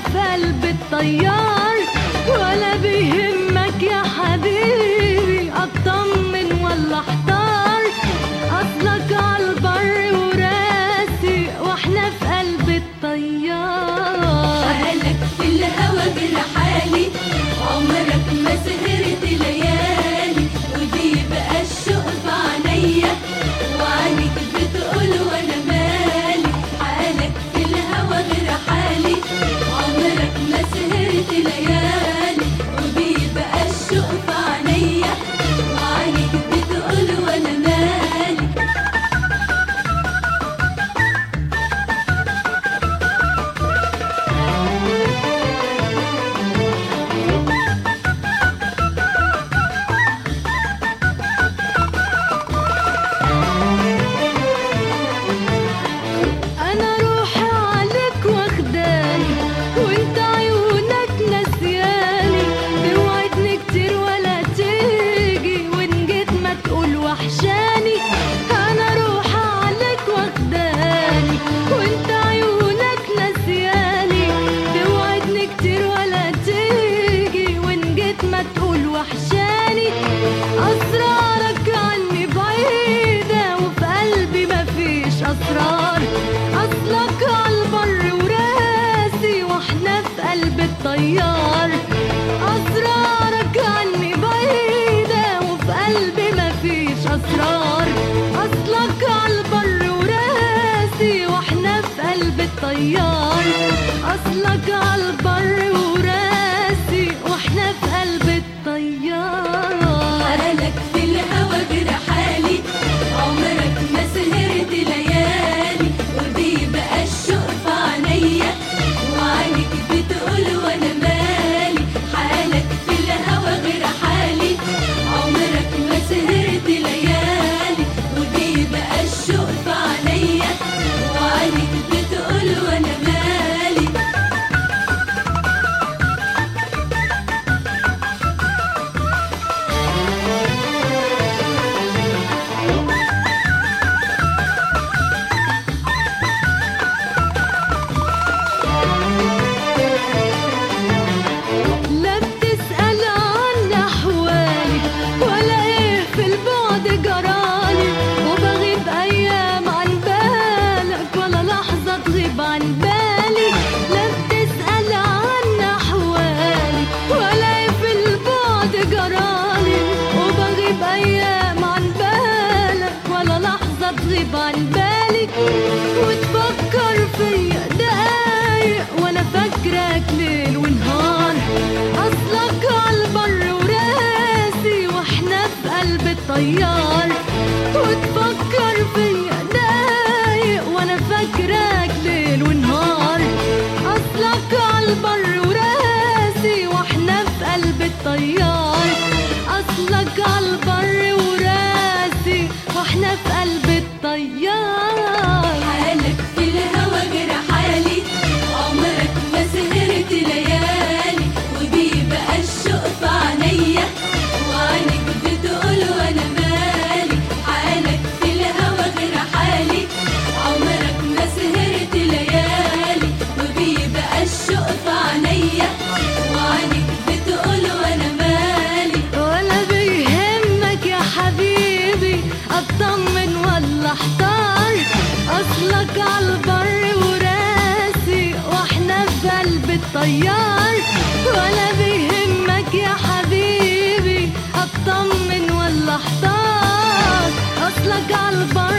في قلب الطيار ولا بيهمك يا حبيبي اطمن ولا احتار اصلك عالبر وراسي واحنا في قلب الطيار حالك في الهوى برحالي عمرك ما سهرت ليالي وبيبقى الشوق في عينيا وعينك بتقول وانا مالي حالك في الهوى برحالي عمرك ما سهرت ليالي وبيبقى الشوق في عينيا وعينك بتقول وانا مالي انا روحي عليك واخداني وانت عيونك نسياني توعدني كتير ولا تيجي وان جيت ما تقول وحشاني انا روحي عليك واخداني وانت عيونك نسياني توعدني كتير ولا تيجي وان جيت ما تقول وحشاني اسرارك عني بعيده وفي قلبي مفيش اسرار اصلك عالبر وراسي واحنا في قلب الطيار اسرارك عني بعيده وفي قلبي مفيش اسرار اصلك عالبر وراسي واحنا في قلب الطيار اصلك عالبر وراسي واحنا في قلب الطيار حالك في الهوى برحالي عمرك ما سهرت ليالي وبيبقى الشوق في عينيا وعينك بتقول وانا مالي حالك في الهوى برحالي عمرك ما سهرت ليالي وبيبقى الشوق في عينيا وعينك بتقول وانا مالي لا بتسأل عن أحوالي ولا إيه في البعد جرالي وبغيب أيام عن بالك ولا لحظة تغيب عن بالي لا بتسأل عن أحوالي ولا إيه في البعد جرالي وبغيب أيام عن بالك ولا لحظة تغيب عن بالي وتفكر فيا دقايق وانا فاكرك ليل ونهار اصلك عالبر وراسي واحنا في قلب الطيار وتفكر فيا دقايق وانا فاكرك ليل ونهار اصلك عالبر وراسي واحنا في قلب الطيار اصلك عالبر وراسي واحنا في قلب الطيار حالك في الهوى جرحالي عمرك ما سهرت ليالي وبيبقى الشوق في عينيا وعينك بتقول وانا مالي حالك في الهوى جرحالي عمرك ما سهرت ليالي وبيبقى الشوق في عينيا وعينك بتقول وانا مالي ولا بيهمك يا حبيبي اطمن ولا احتار اصلك عالبر وراسي واحنا في قلب الطيار ولا بيهمك يا حبيبي اطمن ولا احتار اصلك عالبر